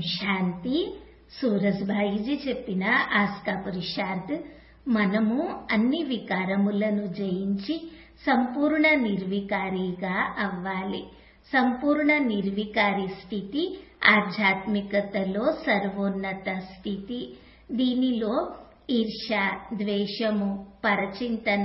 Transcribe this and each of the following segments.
శాంతి సూరజ్భాయిజీ చెప్పిన ఆస్కా పురుషార్థ్ మనము అన్ని వికారములను జయించి సంపూర్ణ నిర్వికారిగా అవ్వాలి సంపూర్ణ నిర్వికారి స్థితి ఆధ్యాత్మికతలో సర్వోన్నత స్థితి దీనిలో ఈర్ష ద్వేషము పరచింతన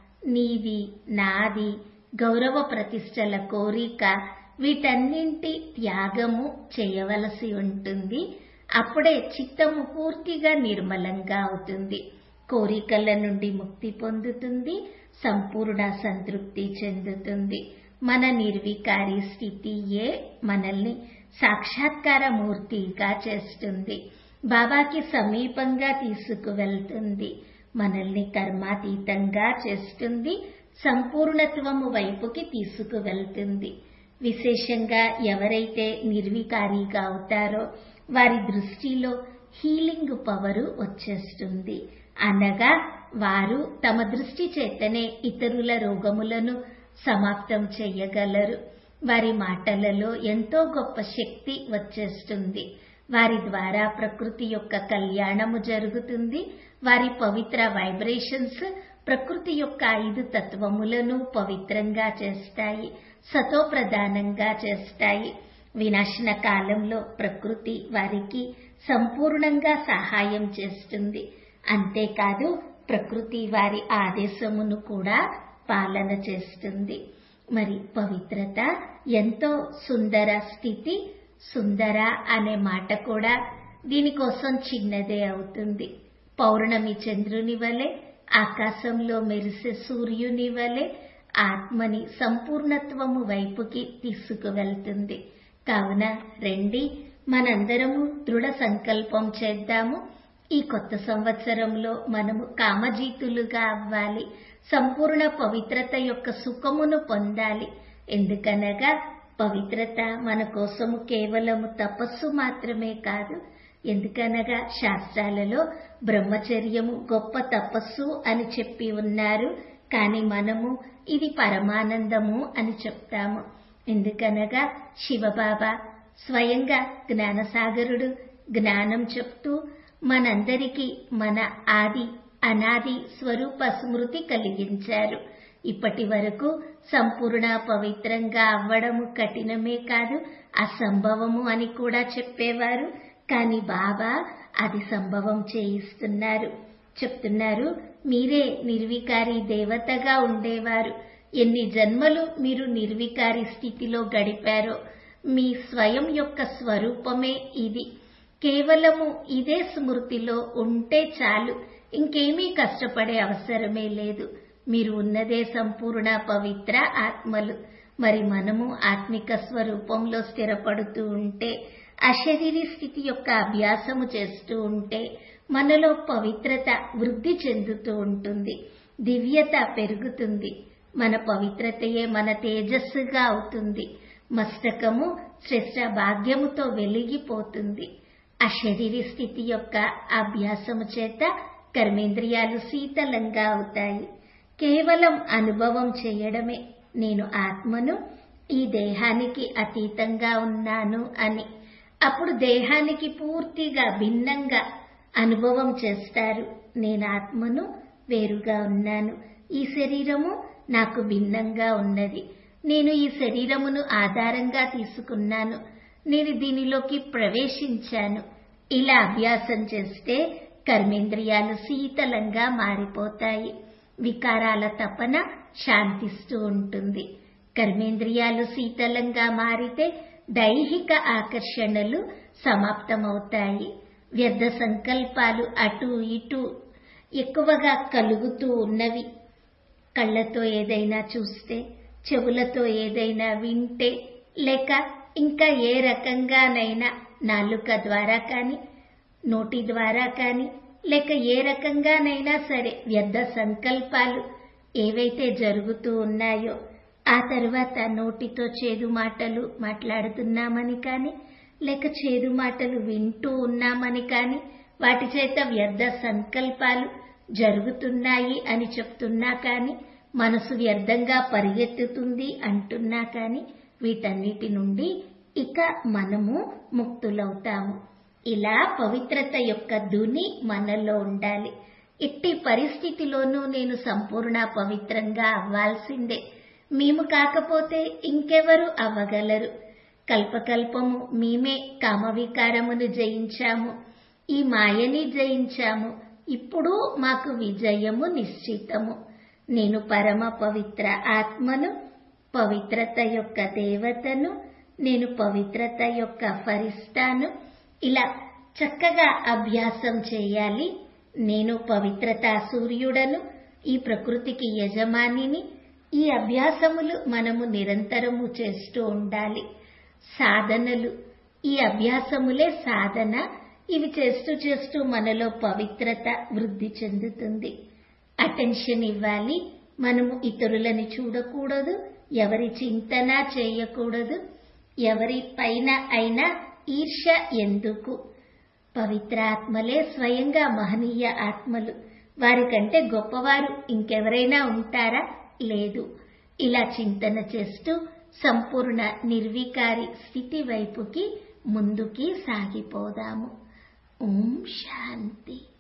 నీది నాది గౌరవ ప్రతిష్టల కోరిక వీటన్నింటి త్యాగము చేయవలసి ఉంటుంది అప్పుడే చిత్తము పూర్తిగా నిర్మలంగా అవుతుంది కోరికల నుండి ముక్తి పొందుతుంది సంపూర్ణ సంతృప్తి చెందుతుంది మన నిర్వికారి స్థితియే మనల్ని సాక్షాత్కార మూర్తిగా చేస్తుంది బాబాకి సమీపంగా తీసుకువెళ్తుంది మనల్ని కర్మాతీతంగా చేస్తుంది సంపూర్ణత్వము వైపుకి తీసుకువెళ్తుంది విశేషంగా ఎవరైతే నిర్వికారిగా అవుతారో వారి దృష్టిలో హీలింగ్ పవరు వచ్చేస్తుంది అనగా వారు తమ దృష్టి చేతనే ఇతరుల రోగములను సమాప్తం చేయగలరు వారి మాటలలో ఎంతో గొప్ప శక్తి వచ్చేస్తుంది వారి ద్వారా ప్రకృతి యొక్క కళ్యాణము జరుగుతుంది వారి పవిత్ర వైబ్రేషన్స్ ప్రకృతి యొక్క ఐదు తత్వములను పవిత్రంగా చేస్తాయి సతో ప్రధానంగా చేస్తాయి వినాశన కాలంలో ప్రకృతి వారికి సంపూర్ణంగా సహాయం చేస్తుంది అంతేకాదు ప్రకృతి వారి ఆదేశమును కూడా పాలన చేస్తుంది మరి పవిత్రత ఎంతో సుందర స్థితి సుందర అనే మాట కూడా దీనికోసం చిన్నదే అవుతుంది పౌర్ణమి చంద్రుని వలె ఆకాశంలో మెరిసే సూర్యుని వలె ఆత్మని సంపూర్ణత్వము వైపుకి తీసుకువెళ్తుంది కావున రండి మనందరము దృఢ సంకల్పం చేద్దాము ఈ కొత్త సంవత్సరంలో మనము కామజీతులుగా అవ్వాలి సంపూర్ణ పవిత్రత యొక్క సుఖమును పొందాలి ఎందుకనగా పవిత్రత మన కోసము కేవలము తపస్సు మాత్రమే కాదు ఎందుకనగా శాస్త్రాలలో బ్రహ్మచర్యము గొప్ప తపస్సు అని చెప్పి ఉన్నారు కానీ మనము ఇది పరమానందము అని చెప్తాము ఎందుకనగా శివబాబా స్వయంగా జ్ఞానసాగరుడు జ్ఞానం చెప్తూ మనందరికీ మన ఆది అనాది స్వరూప స్మృతి కలిగించారు ఇప్పటి వరకు సంపూర్ణ పవిత్రంగా అవ్వడము కఠినమే కాదు అసంభవము అని కూడా చెప్పేవారు కానీ బాబా అది సంభవం చేయిస్తున్నారు చెప్తున్నారు మీరే నిర్వికారి దేవతగా ఉండేవారు ఎన్ని జన్మలు మీరు నిర్వికారి స్థితిలో గడిపారో మీ స్వయం యొక్క స్వరూపమే ఇది కేవలము ఇదే స్మృతిలో ఉంటే చాలు ఇంకేమీ కష్టపడే అవసరమే లేదు మీరు ఉన్నదే సంపూర్ణ పవిత్ర ఆత్మలు మరి మనము ఆత్మిక స్వరూపంలో స్థిరపడుతూ ఉంటే అశరీరి స్థితి యొక్క అభ్యాసము చేస్తూ ఉంటే మనలో పవిత్రత వృద్ధి చెందుతూ ఉంటుంది దివ్యత పెరుగుతుంది మన పవిత్రతయే మన తేజస్సుగా అవుతుంది మస్తకము శ్రేష్ట భాగ్యముతో వెలిగిపోతుంది అశరీరి స్థితి యొక్క అభ్యాసము చేత కర్మేంద్రియాలు శీతలంగా అవుతాయి కేవలం అనుభవం చేయడమే నేను ఆత్మను ఈ దేహానికి అతీతంగా ఉన్నాను అని అప్పుడు దేహానికి పూర్తిగా భిన్నంగా అనుభవం చేస్తారు నేను ఆత్మను వేరుగా ఉన్నాను ఈ శరీరము నాకు భిన్నంగా ఉన్నది నేను ఈ శరీరమును ఆధారంగా తీసుకున్నాను నేను దీనిలోకి ప్రవేశించాను ఇలా అభ్యాసం చేస్తే కర్మేంద్రియాలు శీతలంగా మారిపోతాయి వికారాల తపన శాంతిస్తూ ఉంటుంది కర్మేంద్రియాలు శీతలంగా మారితే దైహిక ఆకర్షణలు సమాప్తమవుతాయి వ్యర్థ సంకల్పాలు అటు ఇటు ఎక్కువగా కలుగుతూ ఉన్నవి కళ్ళతో ఏదైనా చూస్తే చెవులతో ఏదైనా వింటే లేక ఇంకా ఏ రకంగానైనా నాలుక ద్వారా కానీ నోటి ద్వారా కానీ లేక ఏ రకంగానైనా సరే వ్యర్థ సంకల్పాలు ఏవైతే జరుగుతూ ఉన్నాయో ఆ తర్వాత నోటితో చేదు మాటలు మాట్లాడుతున్నామని కానీ లేక చేదు మాటలు వింటూ ఉన్నామని కానీ వాటి చేత వ్యర్థ సంకల్పాలు జరుగుతున్నాయి అని చెప్తున్నా కానీ మనసు వ్యర్థంగా పరిగెత్తుతుంది అంటున్నా కానీ వీటన్నిటి నుండి ఇక మనము ముక్తులవుతాము ఇలా పవిత్రత యొక్క ధుని మనలో ఉండాలి ఎట్టి పరిస్థితిలోనూ నేను సంపూర్ణ పవిత్రంగా అవ్వాల్సిందే మేము కాకపోతే ఇంకెవరు అవ్వగలరు కల్పకల్పము మేమే కామవికారమును జయించాము ఈ మాయని జయించాము ఇప్పుడు మాకు విజయము నిశ్చితము నేను పరమ పవిత్ర ఆత్మను పవిత్రత యొక్క దేవతను నేను పవిత్రత యొక్క ఫరిస్తాను ఇలా చక్కగా అభ్యాసం చేయాలి నేను పవిత్రతా సూర్యుడను ఈ ప్రకృతికి యజమానిని ఈ అభ్యాసములు మనము నిరంతరము చేస్తూ ఉండాలి సాధనలు ఈ అభ్యాసములే సాధన ఇవి చేస్తూ చేస్తూ మనలో పవిత్రత వృద్ధి చెందుతుంది అటెన్షన్ ఇవ్వాలి మనము ఇతరులని చూడకూడదు ఎవరి చింతన చేయకూడదు ఎవరి పైన అయినా ఈర్ష ఎందుకు పవిత్ర ఆత్మలే స్వయంగా మహనీయ ఆత్మలు వారికంటే గొప్పవారు ఇంకెవరైనా ఉంటారా లేదు ఇలా చింతన చేస్తూ సంపూర్ణ నిర్వికారి స్థితి వైపుకి ముందుకి సాగిపోదాము ఓం శాంతి